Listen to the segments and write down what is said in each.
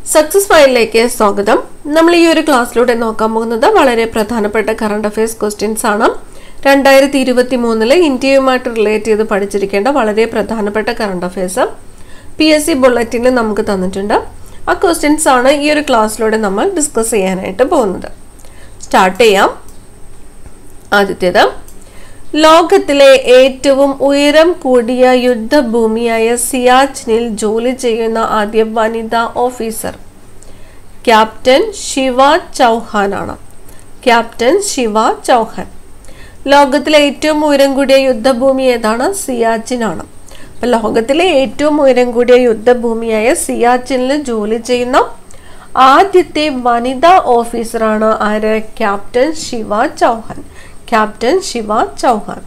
success ഫയലിലേക്ക് സ്വാഗതം നമ്മൾ ഈ ഒരു ക്ലാസ്സിലൂടെ നോക്കാൻ പോകുന്നത് വളരെ പ്രധാനപ്പെട്ട കറണ്ട് അഫയേഴ്സ് ക്വസ്റ്റ്യൻസ് ആണ് രണ്ടായിരത്തി ഇരുപത്തി മൂന്നില് ഇന്ത്യയുമായിട്ട് റിലേറ്റ് ചെയ്ത് പഠിച്ചിരിക്കേണ്ട വളരെ പ്രധാനപ്പെട്ട current affairs P S C ബുള്ളറ്റിന് നമുക്ക് തന്നിട്ടുണ്ട് ആ ക്വസ്റ്റ്യൻസ് ആണ് ഈ ഒരു ക്ലാസ്സിലൂടെ നമ്മൾ ഡിസ്കസ് ചെയ്യാനായിട്ട് പോകുന്നത് സ്റ്റാർട്ട് ചെയ്യാം ആദ്യത്തേത് ലോകത്തിലെ ഏറ്റവും ഉയരം കൂടിയ യുദ്ധഭൂമിയായ സിയാച്ചിനിൽ ജോലി ചെയ്യുന്ന ആദ്യ വനിതാ ഓഫീസർ ക്യാപ്റ്റൻ ശിവ ചൗഹാൻ ആണ് ക്യാപ്റ്റൻ ശിവ ചൗഹാൻ ലോകത്തിലെ ഏറ്റവും ഉയരം കൂടിയ യുദ്ധഭൂമി ഏതാണ് സിയാച്ചിൻ ആണ് അപ്പൊ ലോകത്തിലെ ഏറ്റവും ഉയരം കൂടിയ യുദ്ധഭൂമിയായ സിയാച്ചിനിൽ ജോലി ചെയ്യുന്ന ആദ്യത്തെ വനിതാ ഓഫീസറാണ് ആര് captain Shiva Chauhan captain Shiva Chauhan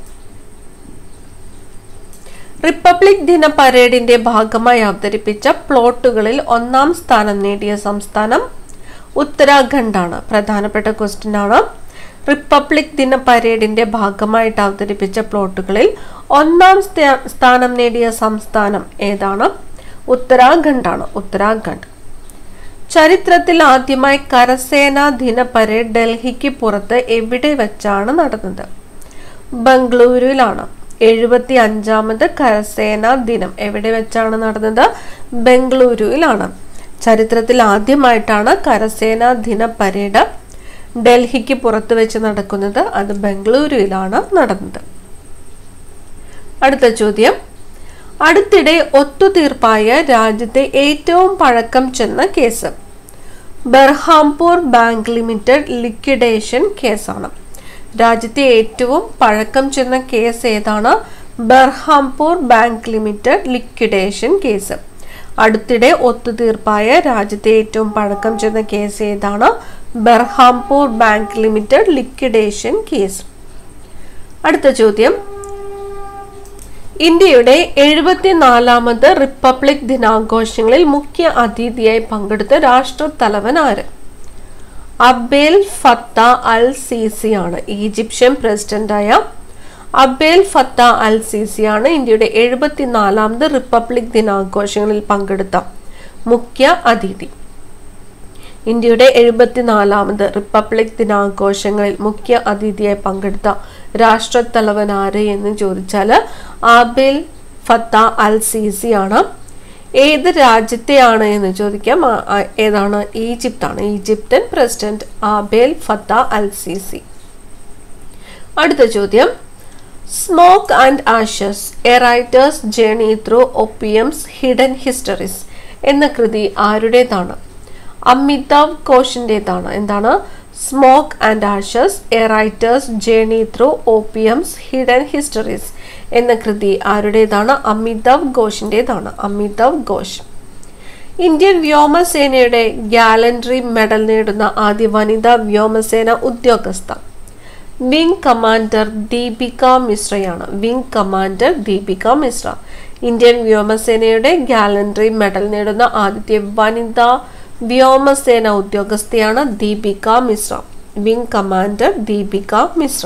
republic ദിന പരേഡിന്റെ ഭാഗമായി അവതരിപ്പിച്ച പ്ലോട്ടുകളിൽ ഒന്നാം സ്ഥാനം നേടിയ സംസ്ഥാനം ഉത്തരാഖണ്ഡ് ആണ് പ്രധാനപ്പെട്ട ക്വസ്റ്റ്യൻ ആണ് റിപ്പബ്ലിക് ദിന പരേഡിന്റെ ഭാഗമായിട്ട് അവതരിപ്പിച്ച പ്ലോട്ടുകളിൽ ഒന്നാം സ്ഥാ- സ്ഥാനം നേടിയ സംസ്ഥാനം ഏതാണ് ഉത്തരാഖണ്ഡ് ആണ് ഉത്തരാഖണ്ഡ് ചരിത്രത്തിൽ ആദ്യമായി കരസേനാ ദിന പരേഡ് ഡൽഹിക്ക് പുറത്ത് എവിടെ വെച്ചാണ് നടന്നത് ബംഗളൂരുവിലാണ് എഴുപത്തി അഞ്ചാമത് കരസേനാ ദിനം എവിടെ വെച്ചാണ് നടന്നത് ബംഗളൂരുവിലാണ് ചരിത്രത്തിൽ ആദ്യമായിട്ടാണ് കരസേനാ ദിന പരേഡ് ഡൽഹിക്ക് പുറത്ത് വെച്ച് നടക്കുന്നത് അത് ബംഗളൂരുവിലാണ് നടന്നത് അടുത്ത ചോദ്യം അടുത്തിടെ ഒത്തുതീർപ്പായ രാജ്യത്തെ ഏറ്റവും പഴക്കം ചെന്ന case Berhampur bank limited liquidation കേസാണ് രാജ്യത്തെ ഏറ്റവും പഴക്കം ചെന്ന കേസ് ഏതാണ് Berhampur bank limited liquidation case അടുത്തിടെ ഒത്തുതീർപ്പായ രാജ്യത്തെ ഏറ്റവും പഴക്കം ചെന്ന കേസ് ഏതാണ് Berhampur bank limited liquidation case അടുത്ത ചോദ്യം ഇന്ത്യയുടെ എഴുപത്തിനാലാമത് റിപ്പബ്ലിക് ദിനാഘോഷങ്ങളിൽ മുഖ്യ അതിഥിയായി പങ്കെടുത്ത രാഷ്ട്രത്തലവൻ ആര് അബേൽ ഫത്ത അൽ സീസി ആണ് ഈജിപ്ഷ്യൻ പ്രസിഡന്റായ അബേൽ ഫത്ത അൽ സീസി ആണ് ഇന്ത്യയുടെ എഴുപത്തിനാലാമത് റിപ്പബ്ലിക് ദിനാഘോഷങ്ങളിൽ പങ്കെടുത്ത മുഖ്യ അതിഥി ഇന്ത്യയുടെ എഴുപത്തിനാലാമത് റിപ്പബ്ലിക് ദിനാഘോഷങ്ങളിൽ മുഖ്യ അതിഥിയായി പങ്കെടുത്ത രാഷ്ട്രത്തലവൻ ആര് എന്ന് ചോദിച്ചാൽ ആബേൽ ഫത്ത അൽ സീസി ആണ് ഏത് രാജ്യത്തെയാണ് എന്ന് ചോദിക്കാം ആ- ആ- ഏതാണ് ഈജിപ്ത് ആണ് Egyptian president Abdel Fattah al Sisi അടുത്ത ചോദ്യം smoke and ashes a writer's journey through opium's hidden histories എന്ന കൃതി ആരുടേതാണ് അമിതാവ് ഘോഷിൻ്റെതാണ് എന്താണ് smoke and ashes a writer's journey through opium's hidden histories എന്ന കൃതി ആരുടേതാണ് അമിതാവ് ഘോഷിൻ്റെതാണ് അമിതാവ് ഘോഷ് ഇന്ത്യൻ വ്യോമസേനയുടെ ഗാലൻട്രി മെഡൽ നേടുന്ന ആദ്യ വനിതാ വ്യോമസേന ഉദ്യോഗസ്ഥ വിംഗ് കമാൻഡർ ദീപിക മിശ്രയാണ് wing commander Deepika Mishra Indian വ്യോമസേനയുടെ ഗാലൻട്രി മെഡൽ നേടുന്ന ആദ്യത്തെ വനിതാ വ്യോമസേന ഉദ്യോഗസ്ഥയാണ് ദീപിക മിശ്ര വിംഗ് കമാൻഡർ ദീപിക മിശ്ര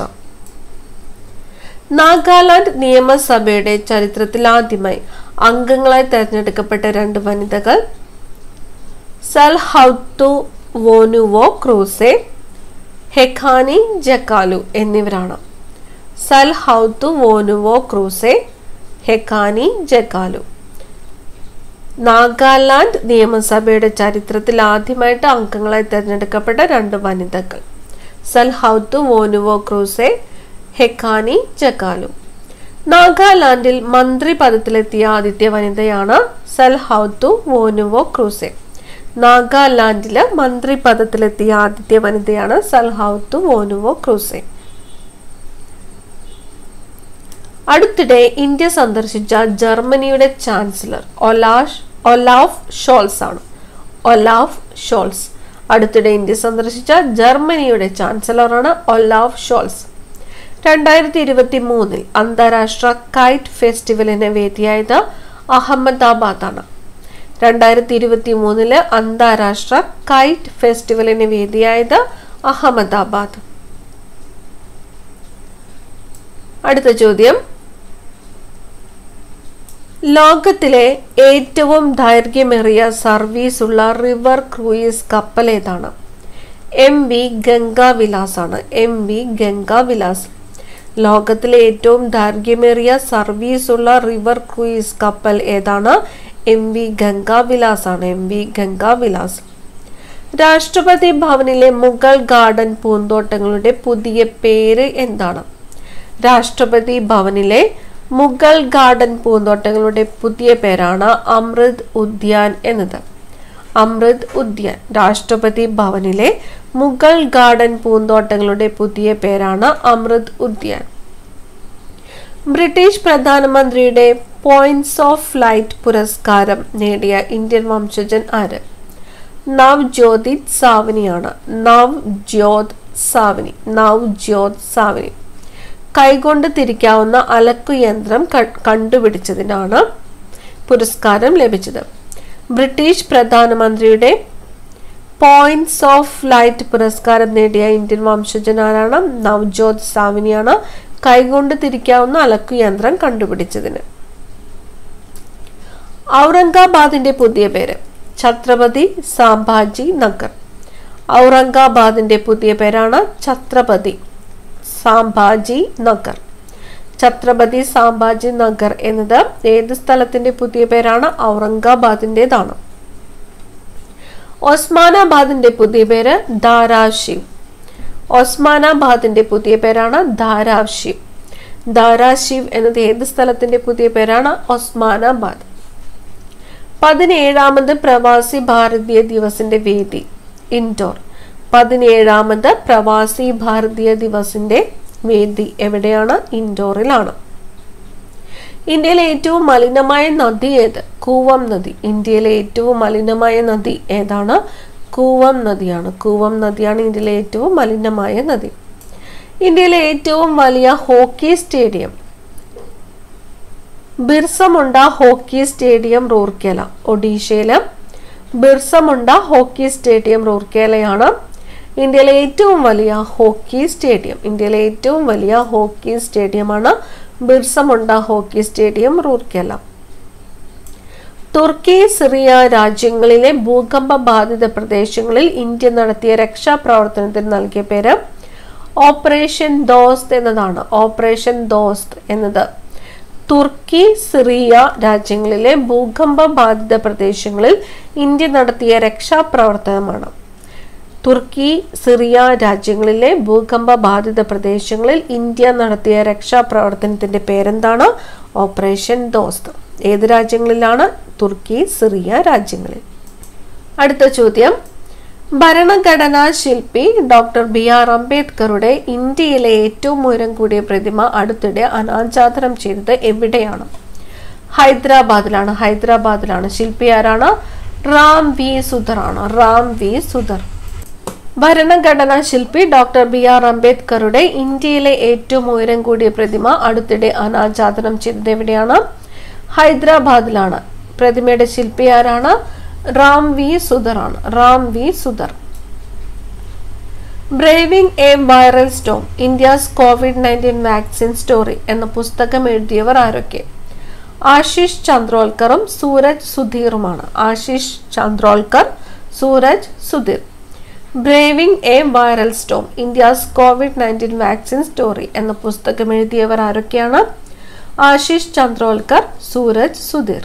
നാഗാലാൻഡ് നിയമസഭയുടെ ചരിത്രത്തിൽ ആദ്യമായി അംഗങ്ങളായി തെരഞ്ഞെടുക്കപ്പെട്ട രണ്ട് വനിതകൾ സൽഹൌത്തു വോനുവോ ക്രൂസെ ഹെഖാനി ജക്കാലു എന്നിവരാണ് സൽഹൌത്തു വോനുവോ ക്രൂസെ ഹെഖാനി ജക്കാലു നാഗാലാൻഡ് നിയമസഭയുടെ ചരിത്രത്തിൽ ആദ്യമായിട്ട് അംഗങ്ങളായി തിരഞ്ഞെടുക്കപ്പെട്ട രണ്ട് വനിതകൾ സൽഹൌത്തു വോനുവോ ക്രൂസെ ഹെഖാനി ജക്കാലു നാഗാലാൻഡിൽ മന്ത്രി പദത്തിലെത്തിയ ആദ്യത്തെ വനിതയാണ് സൽഹൌത്തു വോനുവോ ക്രൂസെ നാഗാലാൻഡില് മന്ത്രി പദത്തിലെത്തിയ ആദ്യത്തെ വനിതയാണ് സൽഹൌത്തു വോനുവോ ക്രൂസെ അടുത്തിടെ ഇന്ത്യ സന്ദർശിച്ച ജർമ്മനിയുടെ ചാൻസലർ ഒലാഷ് ഒലാഫ് ഷോൾസ് ആണ് ഒലാഫ് ഷോൾസ് അടുത്തിടെ ഇന്ത്യ സന്ദർശിച്ച ജർമ്മനിയുടെ ചാൻസലറാണ് ഒലാഫ് ഷോൾസ് രണ്ടായിരത്തി ഇരുപത്തി മൂന്നിൽ അന്താരാഷ്ട്ര കൈറ്റ് ഫെസ്റ്റിവലിന് വേദിയായത് അഹമ്മദാബാദ് ആണ് രണ്ടായിരത്തി ഇരുപത്തി മൂന്നില് അന്താരാഷ്ട്ര കൈറ്റ് ഫെസ്റ്റിവലിന് വേദിയായത് അഹമ്മദാബാദ് അടുത്ത ചോദ്യം ലോകത്തിലെ ഏറ്റവും ദൈർഘ്യമേറിയ സർവീസ് ഉള്ള റിവർ ക്രൂയിസ് കപ്പൽ ഏതാണ് എം വി ഗംഗാവിലാസ് ആണ് എം വി ഗംഗാവിലാസ് ലോകത്തിലെ ഏറ്റവും ദൈർഘ്യമേറിയ സർവീസ് ഉള്ള റിവർ ക്രൂയിസ് കപ്പൽ ഏതാണ് എം വി ഗംഗാവിലാസ് ആണ് എം വി ഗംഗാവിലാസ് രാഷ്ട്രപതി ഭവനിലെ മുഗൾ ഗാർഡൻ പൂന്തോട്ടങ്ങളുടെ പുതിയ പേര് എന്താണ് രാഷ്ട്രപതി ഭവനിലെ മുഗൾ ഗാർഡൻ പൂന്തോട്ടങ്ങളുടെ പുതിയ പേരാണ് അമൃത് ഉദ്യാൻ എന്നത് അമൃത് ഉദ്യാൻ രാഷ്ട്രപതി ഭവനിലെ മുഗൾ ഗാർഡൻ പൂന്തോട്ടങ്ങളുടെ പുതിയ പേരാണ് അമൃത് ഉദ്യാൻ ബ്രിട്ടീഷ് പ്രധാനമന്ത്രിയുടെ പോയിന്റ്സ് ഓഫ് ലൈറ്റ് പുരസ്കാരം നേടിയ ഇന്ത്യൻ വംശജൻ ആര് നവ്ജ്യോതിത് സാവനിയാണ് നവ്ജ്യോത് സാവനി നവ്ജ്യോത് സാവനി കൈകൊണ്ട് തിരിക്കാവുന്ന അലക്കുയന്ത്രം കണ്ടുപിടിച്ചതിനാണ് പുരസ്കാരം ലഭിച്ചത് ബ്രിട്ടീഷ് പ്രധാനമന്ത്രിയുടെ പോയിന്റ്സ് ഓഫ് ലൈറ്റ് പുരസ്കാരം നേടിയ ഇന്ത്യൻ വംശജനാരാണ് നവ്ജോത് സാവിനിയാണ് കൈകൊണ്ട് തിരിക്കാവുന്ന അലക്കുയന്ത്രം കണ്ടുപിടിച്ചതിന് ഔറംഗാബാദിന്റെ പുതിയ പേര് ഛത്രപതി സാംഭാജി നഗർ ഔറംഗാബാദിന്റെ പുതിയ പേരാണ് ഛത്രപതി സാംഭാജി നഗർ ഛത്രപതി സാംഭാജി നഗർ എന്നത് ഏത് സ്ഥലത്തിന്റെ പുതിയ പേരാണ് ഔറംഗാബാദിൻ്റെതാണ് ഒസ്മാനാബാദിന്റെ പുതിയ പേര് ധാരാശിവ് ഒസ്മാനാബാദിന്റെ പുതിയ പേരാണ് ധാരാശിവ് ധാരാശിവ് എന്നത് ഏത് സ്ഥലത്തിന്റെ പുതിയ പേരാണ് ഒസ്മാനാബാദ് പതിനേഴാമത് പ്രവാസി ഭാരതീയ ദിവസിന്റെ വേദി ഇൻഡോർ പതിനേഴാമത് പ്രവാസി ഭാരതീയ ദിവസിന്റെ വേദി എവിടെയാണ് ഇൻഡോറിലാണ് ഇന്ത്യയിലെ ഏറ്റവും മലിനമായ നദി ഏത് കൂവം നദി ഇന്ത്യയിലെ ഏറ്റവും മലിനമായ നദി ഏതാണ് കൂവം നദിയാണ് കൂവം നദിയാണ് ഇന്ത്യയിലെ ഏറ്റവും മലിനമായ നദി ഇന്ത്യയിലെ ഏറ്റവും വലിയ hockey stadium Birsa Munda hockey stadium Rourkela ഒഡീഷയിലെ ബിർസമുണ്ട ഹോക്കി സ്റ്റേഡിയം റൂർക്കേലയാണ് ഇന്ത്യയിലെ ഏറ്റവും വലിയ ഹോക്കി സ്റ്റേഡിയം ഇന്ത്യയിലെ ഏറ്റവും വലിയ ഹോക്കി സ്റ്റേഡിയമാണ് ബിർസമുണ്ട ഹോക്കി സ്റ്റേഡിയം റൂർക്കേല തുർക്കി സിറിയ രാജ്യങ്ങളിലെ ഭൂകമ്പ ബാധിത പ്രദേശങ്ങളിൽ ഇന്ത്യ നടത്തിയ രക്ഷാപ്രവർത്തനത്തിന് നൽകിയ പേര് ഓപ്പറേഷൻ ദോസ്ത് എന്നതാണ് ഓപ്പറേഷൻ ദോസ്ത് എന്നത് തുർക്കി സിറിയ രാജ്യങ്ങളിലെ ഭൂകമ്പ ബാധിത പ്രദേശങ്ങളിൽ ഇന്ത്യ നടത്തിയ രക്ഷാപ്രവർത്തനമാണ് തുർക്കി സിറിയ രാജ്യങ്ങളിലെ ഭൂകമ്പ ബാധിത പ്രദേശങ്ങളിൽ ഇന്ത്യ നടത്തിയ രക്ഷാപ്രവർത്തനത്തിന്റെ പേരെന്താണ് ഓപ്പറേഷൻ ദോസ്ത് ഏത് രാജ്യങ്ങളിലാണ് തുർക്കി സിറിയ രാജ്യങ്ങളിൽ അടുത്ത ചോദ്യം ഭരണഘടനാ ശില്പി ഡോക്ടർ ബി ആർ അംബേദ്കറുടെ ഇന്ത്യയിലെ ഏറ്റവും ഉയരം കൂടിയ പ്രതിമ അടുത്തിടെ അനാച്ഛാദനം ചെയ്തത് എവിടെയാണ് ഹൈദരാബാദിലാണ് ഹൈദരാബാദിലാണ് ശില്പി ആരാണ് റാം വി സുധർ ആണ് റാം വി സുധർ ഭരണഘടനാ ശില്പി ഡോക്ടർ ബി ആർ അംബേദ്കറുടെ ഇന്ത്യയിലെ ഏറ്റവും ഉയരം കൂടിയ പ്രതിമ അടുത്തിടെ അനാച്ഛാദനം ചെയ്തത് എവിടെയാണ് ഹൈദരാബാദിലാണ് പ്രതിമയുടെ ശില്പി ആരാണ് റാം വി സുധർ ആണ് Ram V Sudhar braving a viral storm India's COVID nineteen vaccine story എന്ന പുസ്തകം എഴുതിയവർ ആരൊക്കെ ആശിഷ് ചന്ദ്രോൽക്കറും സൂരജ് സുധീറുമാണ് Ashish Chandrolkar Sooraj Sudhir braving a viral storm India's COVID nineteen vaccine story എന്ന പുസ്തകം എഴുതിയവർ ആരൊക്കെയാണ് ആശിഷ് ചന്ദ്രോൽക്കർ സൂരജ് സുധീർ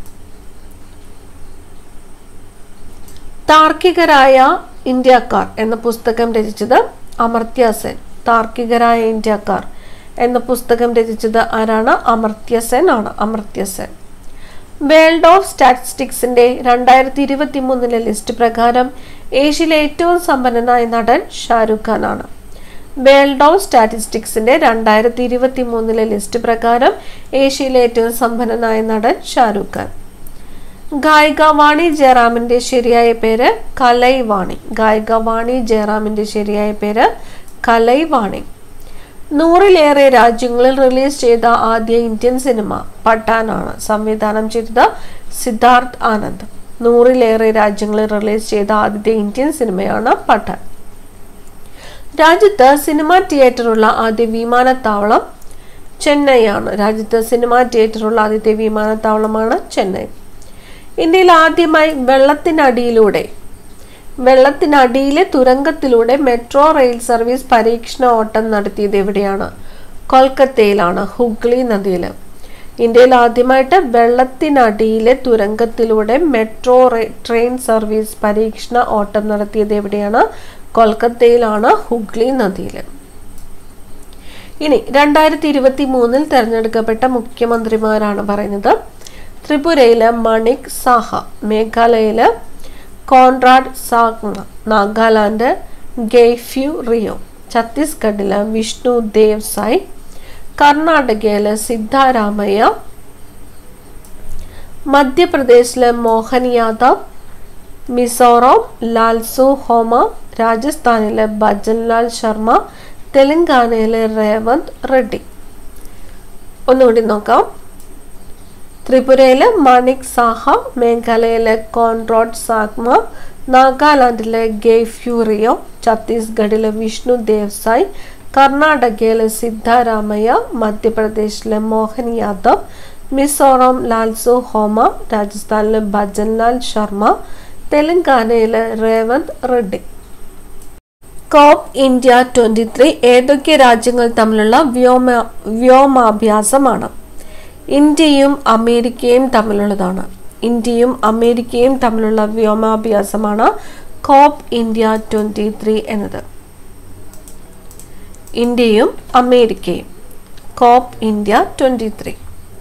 താർക്കികരായ ഇന്ത്യക്കാർ എന്ന പുസ്തകം രചിച്ചത് അമർത്യ സെൻ താർക്കികരായ ഇന്ത്യക്കാർ എന്ന പുസ്തകം രചിച്ചത് ആരാണ് അമർത്യ സെൻ ആണ് അമർത്യ സെൻ വേൾഡ് ഓഫ് സ്റ്റാറ്റിസ്റ്റിക്സിന്റെ രണ്ടായിരത്തി ഇരുപത്തി മൂന്നിലെ ലിസ്റ്റ് പ്രകാരം ഏഷ്യയിലെ ഏറ്റവും സമ്പന്നനായ നടൻ ഷാരൂഖ് ഖാൻ ആണ് വേൾഡ് ഓഫ് സ്റ്റാറ്റിസ്റ്റിക്സിന്റെ രണ്ടായിരത്തി ഇരുപത്തി മൂന്നിലെ ലിസ്റ്റ് പ്രകാരം ഏഷ്യയിലെ ഏറ്റവും സമ്പന്നനായ നടൻ ഷാരൂഖ് ഖാൻ ഗായിക വാണി ജയറാമിന്റെ ശരിയായ പേര് കലൈവാണി ഗായിക വാണി ജയറാമിന്റെ ശരിയായ പേര് കലൈവാണി നൂറിലേറെ രാജ്യങ്ങളിൽ റിലീസ് ചെയ്ത ആദ്യ ഇന്ത്യൻ സിനിമ പഠാനാണ് സംവിധാനം ചെയ്തത് സിദ്ധാർത്ഥ് ആനന്ദ് നൂറിലേറെ രാജ്യങ്ങളിൽ റിലീസ് ചെയ്ത ആദ്യത്തെ ഇന്ത്യൻ സിനിമയാണ് പഠാൻ രാജ്യത്ത് സിനിമാ തിയേറ്ററുള്ള ആദ്യ വിമാനത്താവളം ചെന്നൈ ആണ് രാജ്യത്ത് സിനിമാ തിയേറ്ററുള്ള ആദ്യത്തെ വിമാനത്താവളമാണ് ചെന്നൈ ഇന്ത്യയിൽ ആദ്യമായി വെള്ളത്തിനടിയിലൂടെ വെള്ളത്തിനടിയിലെ തുരങ്കത്തിലൂടെ മെട്രോ റെയിൽ സർവീസ് പരീക്ഷണ ഓട്ടം നടത്തിയത് എവിടെയാണ് കൊൽക്കത്തയിലാണ് ഹുഗ്ലി നദിയിൽ ഇന്ത്യയിൽ ആദ്യമായിട്ട് വെള്ളത്തിനടിയിലെ തുരങ്കത്തിലൂടെ മെട്രോ ട്രെയിൻ സർവീസ് പരീക്ഷണ ഓട്ടം നടത്തിയത് എവിടെയാണ് കൊൽക്കത്തയിലാണ് ഹുഗ്ലി നദിയിൽ ഇനി രണ്ടായിരത്തി ഇരുപത്തി മൂന്നിൽ തെരഞ്ഞെടുക്കപ്പെട്ട മുഖ്യമന്ത്രിമാരാണ് പറയുന്നത് ത്രിപുരയിലെ മണിക് സാഹ മേഘാലയയിലെ കോൺറാഡ് സാഗ്മ നാഗാലാൻഡ് ഗെയ്ഫ്യു റിയോ ഛത്തീസ്ഗഡിലെ വിഷ്ണു ദേവ് സായ് കർണാടകയിലെ സിദ്ധാരാമയ്യ മധ്യപ്രദേശിലെ മോഹൻ യാദവ് മിസോറാം ലാൽസു ഹോമ രാജസ്ഥാനിലെ ഭജൻലാൽ ശർമ്മ തെലങ്കാനയിലെ രേവന്ത് റെഡ്ഡി ഒന്നുകൂടി നോക്കാം ത്രിപുരയിലെ മണിക് സാഹ മേഘാലയയിലെ കോൺറോഡ് സാഗ്മ നാഗാലാൻഡിലെ ഗെയ്ഫ്യൂറിയോ ഛത്തീസ്ഗഡിലെ വിഷ്ണു ദേവ്സായ് കർണാടകയിലെ സിദ്ധാരാമയ്യ മധ്യപ്രദേശിലെ മോഹൻ യാദവ് മിസോറാം ലാൽസു ഹോമ രാജസ്ഥാനിലെ ഭജൻലാൽ ശർമ്മ തെലങ്കാനയിലെ Revanth Reddy Cope India twenty three ഏതൊക്കെ രാജ്യങ്ങൾ തമ്മിലുള്ള വ്യോമ വ്യോമാഭ്യാസമാണ് ഇന്ത്യയും അമേരിക്കയും തമ്മിലുള്ളതാണ് ഇന്ത്യയും അമേരിക്കയും തമ്മിലുള്ള വ്യോമാഭ്യാസമാണ് കോപ്പ് ഇന്ത്യ ട്വന്റി ത്രീ എന്നത് ഇന്ത്യയും അമേരിക്കയും കോപ്പ് ഇന്ത്യ ട്വന്റി ത്രീ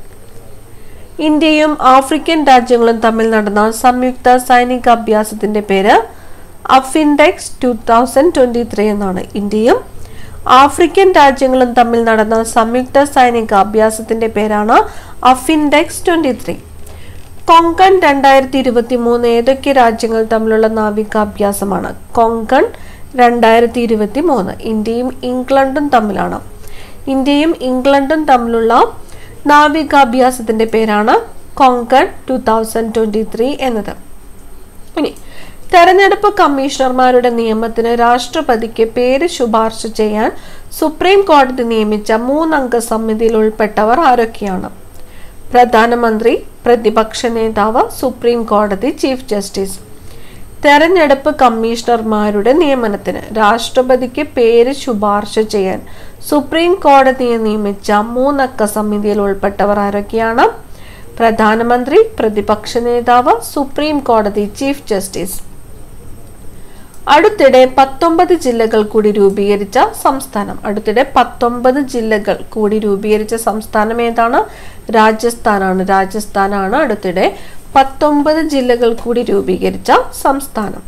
ഇന്ത്യയും ആഫ്രിക്കൻ രാജ്യങ്ങളും തമ്മിൽ നടന്ന സംയുക്ത സൈനിക അഭ്യാസത്തിന്റെ പേര് AFINDEX two thousand twenty three എന്നാണ് ഇന്ത്യയും ആഫ്രിക്കൻ രാജ്യങ്ങളും തമ്മിൽ നടന്ന സംയുക്ത സൈനിക അഭ്യാസത്തിന്റെ പേരാണ് അഫിൻഡെക്സ് ട്വന്റി ത്രീ കൊങ്കൺ രണ്ടായിരത്തി ഇരുപത്തി മൂന്ന് ഏതൊക്കെ രാജ്യങ്ങൾ തമ്മിലുള്ള നാവികാഭ്യാസമാണ് കൊങ്കൺ രണ്ടായിരത്തി ഇരുപത്തി മൂന്ന് ഇന്ത്യയും ഇംഗ്ലണ്ടും തമ്മിലാണ് ഇന്ത്യയും ഇംഗ്ലണ്ടും തമ്മിലുള്ള നാവികാഭ്യാസത്തിന്റെ പേരാണ് Konkan two thousand twenty three എന്നത് ഇനി തെരഞ്ഞെടുപ്പ് കമ്മീഷണർമാരുടെ നിയമത്തിന് രാഷ്ട്രപതിക്ക് പേര് ശുപാർശ ചെയ്യാൻ സുപ്രീം കോടതി നിയമിച്ച മൂന്നംഗ സമിതിയിൽ ഉൾപ്പെട്ടവർ ആരൊക്കെയാണ് പ്രധാനമന്ത്രി പ്രതിപക്ഷ നേതാവ് സുപ്രീം കോടതി ചീഫ് ജസ്റ്റിസ് തെരഞ്ഞെടുപ്പ് കമ്മീഷണർമാരുടെ നിയമനത്തിന് രാഷ്ട്രപതിക്ക് പേര് ശുപാർശ ചെയ്യാൻ സുപ്രീം കോടതിയെ നിയമിച്ച മൂന്നക്ക സമിതിയിൽ ഉൾപ്പെട്ടവർ ആരൊക്കെയാണ് പ്രധാനമന്ത്രി പ്രതിപക്ഷ നേതാവ് സുപ്രീം കോടതി ചീഫ് ജസ്റ്റിസ് അടുത്തിടെ പത്തൊമ്പത് ജില്ലകൾ കൂടി രൂപീകരിച്ച സംസ്ഥാനം അടുത്തിടെ പത്തൊമ്പത് ജില്ലകൾ കൂടി രൂപീകരിച്ച സംസ്ഥാനം ഏതാണ് രാജസ്ഥാനാണ് രാജസ്ഥാനാണ് അടുത്തിടെ പത്തൊമ്പത് ജില്ലകൾ കൂടി രൂപീകരിച്ച സംസ്ഥാനം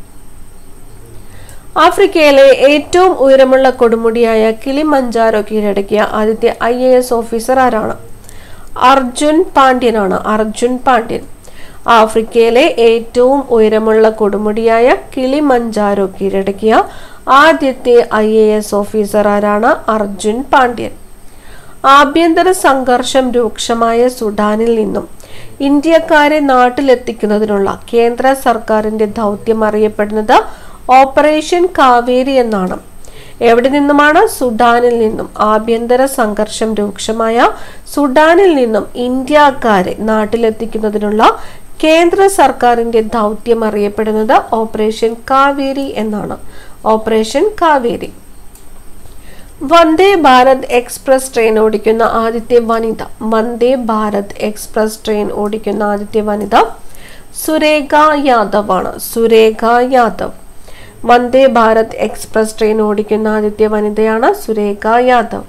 ആഫ്രിക്കയിലെ ഏറ്റവും ഉയരമുള്ള കൊടുമുടിയായ കിളിമഞ്ചാരോ കീഴടക്കിയ ആദ്യത്തെ ഐ എ എസ് ഓഫീസർ ആരാണ് അർജുൻ പാണ്ഡ്യനാണ് അർജുൻ പാണ്ഡ്യൻ ആഫ്രിക്കയിലെ ഏറ്റവും ഉയരമുള്ള കൊടുമുടിയായ കിളിമഞ്ചാരോ കീഴടക്കിയ ആദ്യത്തെ ഐ എ എസ് ഓഫീസർ ആരാണ് അർജുൻ പാണ്ഡ്യൻ ആഭ്യന്തര സംഘർഷം രൂക്ഷമായ സുഡാനിൽ നിന്നും ഇന്ത്യക്കാരെ നാട്ടിലെത്തിക്കുന്നതിനുള്ള കേന്ദ്ര സർക്കാരിന്റെ ദൗത്യം അറിയപ്പെടുന്നത് ഓപ്പറേഷൻ കാവേരി എന്നാണ് എവിടെ നിന്നുമാണ് സുഡാനിൽ നിന്നും ആഭ്യന്തര സംഘർഷം രൂക്ഷമായ സുഡാനിൽ നിന്നും ഇന്ത്യക്കാരെ നാട്ടിലെത്തിക്കുന്നതിനുള്ള കേന്ദ്ര സർക്കാരിന്റെ ദൗത്യം അറിയപ്പെടുന്നത് ഓപ്പറേഷൻ കാവേരി എന്നാണ് operation Kaveri Vande Bharat express train ഓടിക്കുന്ന ആദ്യത്തെ വനിത വന്ദേ ഭാരത് എക്സ്പ്രസ് ട്രെയിൻ ഓടിക്കുന്ന ആദ്യത്തെ വനിത സുരേഖ യാദവ് ആണ് സുരേഖ യാദവ് വന്ദേ ഭാരത് എക്സ്പ്രസ് ട്രെയിൻ ഓടിക്കുന്ന ആദ്യത്തെ വനിതയാണ് Surekha Yadav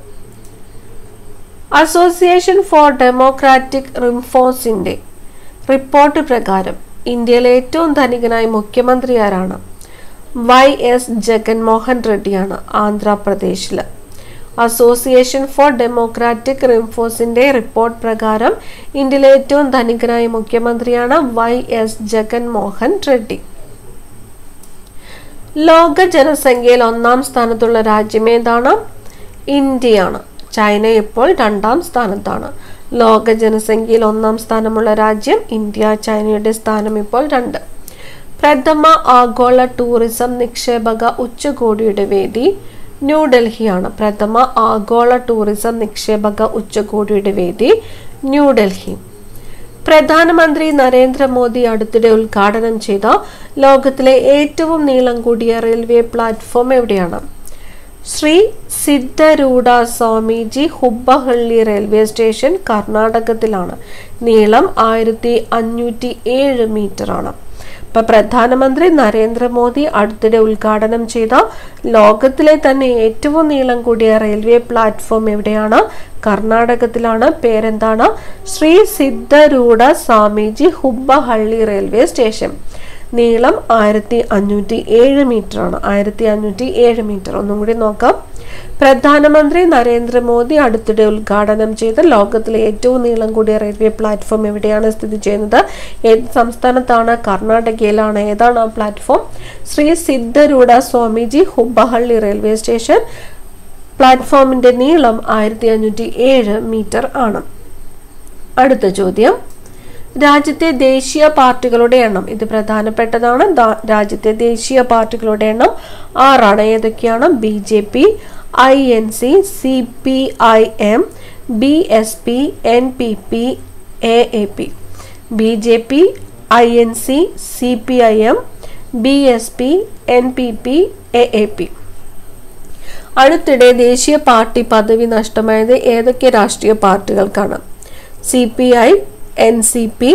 association for democratic റിംഫോസിന്റെ റിപ്പോർട്ട് പ്രകാരം ഇന്ത്യയിലെ ഏറ്റവും ധനികനായ മുഖ്യമന്ത്രി ആരാണ് വൈ എസ് ജഗൻമോഹൻ റെഡ്ഡിയാണ് ആന്ധ്രാപ്രദേശിൽ അസോസിയേഷൻ ഫോർ ഡെമോക്രാറ്റിക് റിംഫോസിന്റെ റിപ്പോർട്ട് പ്രകാരം ഇന്ത്യയിലെ ഏറ്റവും ധനികനായ മുഖ്യമന്ത്രിയാണ് വൈ എസ് ജഗൻമോഹൻ റെഡ്ഡി ലോക ജനസംഖ്യയിൽ ഒന്നാം സ്ഥാനത്തുള്ള രാജ്യം ഏതാണ് ഇന്ത്യയാണ് ചൈന ഇപ്പോൾ രണ്ടാം സ്ഥാനത്താണ് ലോക ജനസംഖ്യയിൽ ഒന്നാം സ്ഥാനമുള്ള രാജ്യം ഇന്ത്യ ചൈനയുടെ സ്ഥാനം ഇപ്പോൾ രണ്ട് പ്രഥമ ആഗോള ടൂറിസം നിക്ഷേപക ഉച്ചകോടിയുടെ വേദി ന്യൂഡൽഹിയാണ് പ്രഥമ ആഗോള ടൂറിസം നിക്ഷേപക ഉച്ചകോടിയുടെ വേദി ന്യൂഡൽഹി പ്രധാനമന്ത്രി നരേന്ദ്രമോദി അടുത്തിടെ ഉദ്ഘാടനം ചെയ്ത ലോകത്തിലെ ഏറ്റവും നീളം കൂടിയ റെയിൽവേ പ്ലാറ്റ്ഫോം എവിടെയാണ് ശ്രീ സിദ്ധരൂഢ സ്വാമിജി ഹുബ്ബഹള്ളി റെയിൽവേ സ്റ്റേഷൻ കർണാടകത്തിലാണ് നീളം ആയിരത്തി അഞ്ഞൂറ്റി ഏഴ് മീറ്റർ ആണ് ഇപ്പൊ പ്രധാനമന്ത്രി നരേന്ദ്രമോദി അടുത്തിടെ ഉദ്ഘാടനം ചെയ്ത ലോകത്തിലെ തന്നെ ഏറ്റവും നീളം കൂടിയ റെയിൽവേ പ്ലാറ്റ്ഫോം എവിടെയാണ് കർണാടകത്തിലാണ് പേരെന്താണ് ശ്രീ സിദ്ധരൂഢ സ്വാമിജി ഹുബ്ബഹള്ളി റെയിൽവേ സ്റ്റേഷൻ നീളം ആയിരത്തി അഞ്ഞൂറ്റി ഏഴ് മീറ്റർ ആണ് ആയിരത്തി അഞ്ഞൂറ്റി ഏഴ് മീറ്റർ ഒന്നും കൂടി നോക്കാം പ്രധാനമന്ത്രി നരേന്ദ്രമോദി അടുത്തിടെ ഉദ്ഘാടനം ചെയ്ത ലോകത്തിലെ ഏറ്റവും നീളം കൂടിയ റെയിൽവേ പ്ലാറ്റ്ഫോം എവിടെയാണ് സ്ഥിതി ചെയ്യുന്നത് ഏത് സംസ്ഥാനത്താണ് കർണാടകയിലാണ് ഏതാണ് ആ platform Shri Siddharoodha Swamiji Hubballi railway station പ്ലാറ്റ്ഫോമിന്റെ നീളം ആയിരത്തി അഞ്ഞൂറ്റി ഏഴ് മീറ്റർ ആണ് അടുത്ത ചോദ്യം രാജ്യത്തെ ദേശീയ പാർട്ടികളുടെ എണ്ണം ഇത് പ്രധാനപ്പെട്ടതാണ് ദാ- രാജ്യത്തെ ദേശീയ പാർട്ടികളുടെ എണ്ണം ആറാണ് ഏതൊക്കെയാണ് B J P I N C C P I M B S P N P P A A P B J P I N C C P I M B S P N P P A A P അടുത്തിടെ ദേശീയ party പദവി നഷ്ടമായത് ഏതൊക്കെ രാഷ്ട്രീയ പാർട്ടികൾക്കാണ് C P I N C P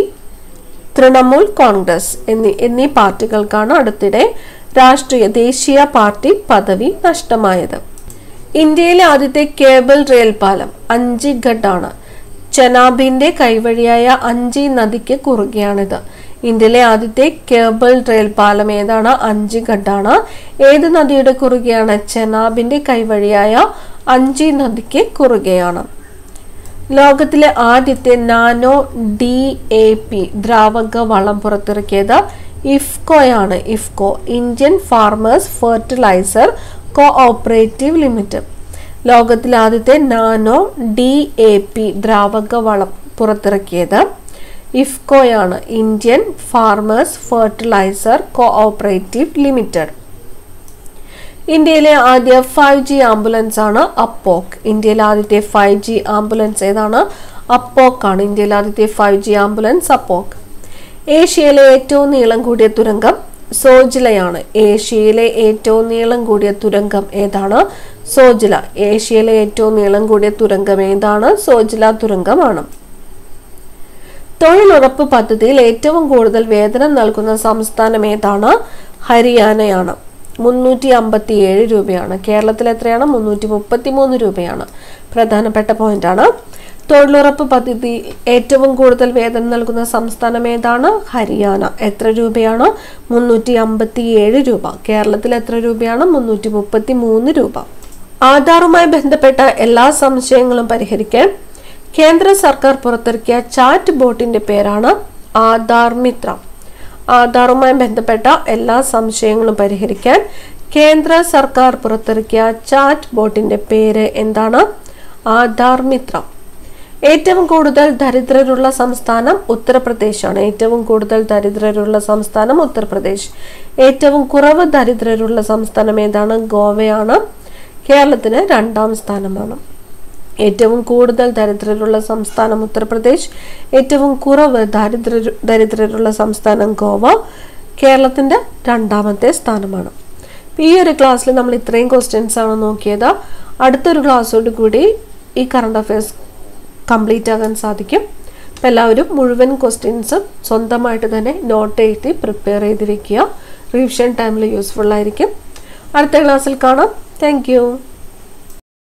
Trinamool Congress എന്നീ എന്നീ പാർട്ടികൾക്കാണ് അടുത്തിടെ രാഷ്ട്രീയ ദേശീയ പാർട്ടി പദവി നഷ്ടമായത് ഇന്ത്യയിലെ ആദ്യത്തെ കേബിൾ റെയിൽ പാലം അഞ്ചിഘട്ട് ആണ് ചെനാബിന്റെ കൈവഴിയായ അഞ്ചി നദിക്ക് കുറുകെയാണിത് ഇന്ത്യയിലെ ആദ്യത്തെ കേബിൾ റെയിൽ പാലം ഏതാണ് അഞ്ചിഘട്ടാണ് ഏത് നദിയുടെ കുറുകെയാണ് ചെനാബിന്റെ കൈവഴിയായ അഞ്ചി നദിക്ക് കുറുകെയാണ് ലോകത്തിലെ ആദ്യത്തെ നാനോ ഡി എ പി ദ്രാവക വളം പുറത്തിറക്കിയത് ഇഫ്കോയാണ് IFFCO Indian farmers fertiliser cooperative limited ലോകത്തിലെ ആദ്യത്തെ നാനോ ഡി എ പി ദ്രാവക വളം പുറത്തിറക്കിയത് ഇഫ്കോയാണ് Indian farmers fertiliser cooperative limited ഇന്ത്യയിലെ ആദ്യ ഫൈവ് ജി ആംബുലൻസ് ആണ് അപ്പോക്ക് ഇന്ത്യയിലെ ആദ്യത്തെ ഫൈവ് ജി ആംബുലൻസ് ഏതാണ് അപ്പോക്ക് ആണ് ഇന്ത്യയിലെ ആദ്യത്തെ ഫൈവ് ജി ആംബുലൻസ് അപ്പോക്ക് ഏഷ്യയിലെ ഏറ്റവും നീളം കൂടിയ തുരങ്കം സോജിലയാണ് ഏഷ്യയിലെ ഏറ്റവും നീളം കൂടിയ തുരങ്കം ഏതാണ് സോജില ഏഷ്യയിലെ ഏറ്റവും നീളം കൂടിയ തുരങ്കം ഏതാണ് സോജില തുരങ്കമാണ് തൊഴിലുറപ്പ് പദ്ധതിയിൽ ഏറ്റവും കൂടുതൽ വേതനം നൽകുന്ന സംസ്ഥാനം ഏതാണ് ഹരിയാനയാണ് മുന്നൂറ്റി അമ്പത്തി ഏഴ് രൂപയാണ് കേരളത്തിൽ എത്രയാണ് മുന്നൂറ്റി മുപ്പത്തി മൂന്ന് രൂപയാണ് പ്രധാനപ്പെട്ട പോയിന്റ് ആണ് തൊഴിലുറപ്പ് പദ്ധതി ഏറ്റവും കൂടുതൽ വേതനം നൽകുന്ന സംസ്ഥാനം ഏതാണ് ഹരിയാന എത്ര രൂപയാണ് മുന്നൂറ്റി അമ്പത്തി ഏഴ് രൂപ കേരളത്തിൽ എത്ര രൂപയാണ് മുന്നൂറ്റി മുപ്പത്തി മൂന്ന് രൂപ ആധാറുമായി ബന്ധപ്പെട്ട എല്ലാ സംശയങ്ങളും പരിഹരിക്കാൻ കേന്ദ്ര സർക്കാർ പുറത്തിറക്കിയ ചാറ്റ് ബോട്ടിന്റെ പേരാണ് ആധാർ മിത്ര ആധാറുമായി ബന്ധപ്പെട്ട എല്ലാ സംശയങ്ങളും പരിഹരിക്കാൻ കേന്ദ്ര സർക്കാർ പുറത്തിറക്കിയ ചാറ്റ് ബോട്ടിന്റെ പേര് എന്താണ് ആധാർ മിത്ര ഏറ്റവും കൂടുതൽ ദരിദ്രരുള്ള സംസ്ഥാനം ഉത്തർപ്രദേശാണ് ഏറ്റവും കൂടുതൽ ദരിദ്രരുള്ള സംസ്ഥാനം ഉത്തർപ്രദേശ് ഏറ്റവും കുറവ് ദരിദ്രരുള്ള സംസ്ഥാനം ഏതാണ് ഗോവയാണ് കേരളത്തിന് രണ്ടാം സ്ഥാനമാണ് ഏറ്റവും കൂടുതൽ ദരിദ്രരുള്ള സംസ്ഥാനം ഉത്തർപ്രദേശ് ഏറ്റവും കുറവ് ദരിദ്ര ദരിദ്രരുള്ള സംസ്ഥാനം ഗോവ കേരളത്തിൻ്റെ രണ്ടാമത്തെ സ്ഥാനമാണ് ഈ ഒരു ക്ലാസ്സിൽ നമ്മൾ ഇത്രയും ക്വസ്റ്റ്യൻസ് ആണ് നോക്കിയത് അടുത്തൊരു ക്ലാസ്സോട് കൂടി ഈ കറണ്ട് അഫയേഴ്സ് കംപ്ലീറ്റ് ആകാൻ സാധിക്കും അപ്പം എല്ലാവരും മുഴുവൻ ക്വസ്റ്റ്യൻസും സ്വന്തമായിട്ട് തന്നെ നോട്ട് എഴുതി പ്രിപ്പയർ ചെയ്ത് വെക്കുക റിവിഷൻ ടൈമിൽ യൂസ്ഫുൾ ആയിരിക്കും അടുത്ത ക്ലാസ്സിൽ കാണാം താങ്ക്